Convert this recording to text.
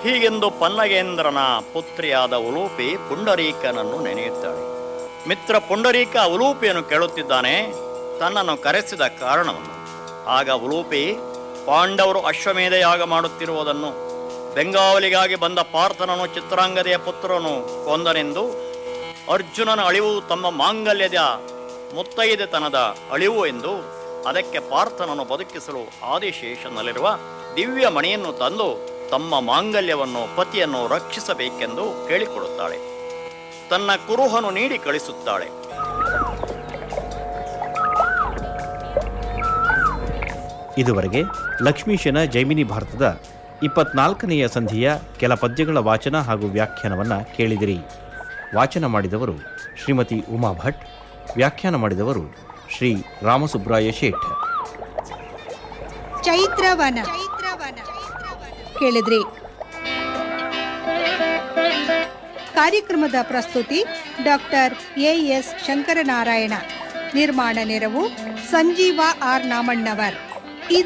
ಹೀಗೆಂದು ಪನ್ನಗೇಂದ್ರನ ಪುತ್ರಿಯಾದ ಉಲೂಪಿ ಪುಂಡರೀಕನನ್ನು ನೆನೆಯುತ್ತಾಳೆ ಮಿತ್ರ ಪುಂಡರೀಕ ಉಲೂಪಿಯನ್ನು ಕೇಳುತ್ತಿದ್ದಾನೆ ತನ್ನನ್ನು ಕರೆಸಿದ ಕಾರಣವನ್ನು ಆಗ ಉಲೂಪಿ ಪಾಂಡವರು ಅಶ್ವಮೇಧ ಯಾಗ ಮಾಡುತ್ತಿರುವುದನ್ನು ಬೆಂಗಾವಲಿಗಾಗಿ ಬಂದ ಪಾರ್ಥನನು ಚಿತ್ರಾಂಗದೆಯ ಪುತ್ರನು ಕೊಂದನೆಂದು ಅರ್ಜುನನ ಅಳಿವು ತಮ್ಮ ಮಾಂಗಲ್ಯದ ಮುತ್ತೈದೆತನದ ಅಳಿವು ಎಂದು ಅದಕ್ಕೆ ಪಾರ್ಥನನ್ನು ಬದುಕಿಸಲು ಆದಿಶೇಷನಲ್ಲಿರುವ ದಿವ್ಯ ಮಣಿಯನ್ನು ತಂದು ತಮ್ಮ ಮಾಂಗಲ್ಯವನ್ನು ಪತಿಯನ್ನು ರಕ್ಷಿಸಬೇಕೆಂದು ಕೇಳಿಕೊಡುತ್ತಾಳೆ ತನ್ನ ಕುರುಹನು ನೀಡಿ ಕಳಿಸುತ್ತಾಳೆ ಇದುವರೆಗೆ ಲಕ್ಷ್ಮೀಶನ ಜೈಮಿನಿ ಭಾರತದ ಇಪ್ಪತ್ನಾಲ್ಕನೆಯ ಸಂಧಿಯ ಕೆಲ ಪದ್ಯಗಳ ವಾಚನ ಹಾಗೂ ವ್ಯಾಖ್ಯಾನವನ್ನು ಕೇಳಿದಿರಿ ವಾಚನ ಮಾಡಿದವರು ಶ್ರೀಮತಿ ಉಮಾ ಭಟ್ ವ್ಯಾಖ್ಯಾನ ಮಾಡಿದವರು ಶ್ರೀ ರಾಮಸುಬ್ರಾಯ ಶೇಠ್ ಚೈತ್ರವನ ಕೇಳಿದ್ರಿ ಕಾರ್ಯಕ್ರಮದ ಪ್ರಸ್ತುತಿ ಡಾಕ್ಟರ್ ಎ ಎಸ್ ಶಂಕರನಾರಾಯಣ ನಿರ್ಮಾಣ ನೆರವು ಸಂಜೀವ ಆರ್ ನಾಮಣ್ಣವರ್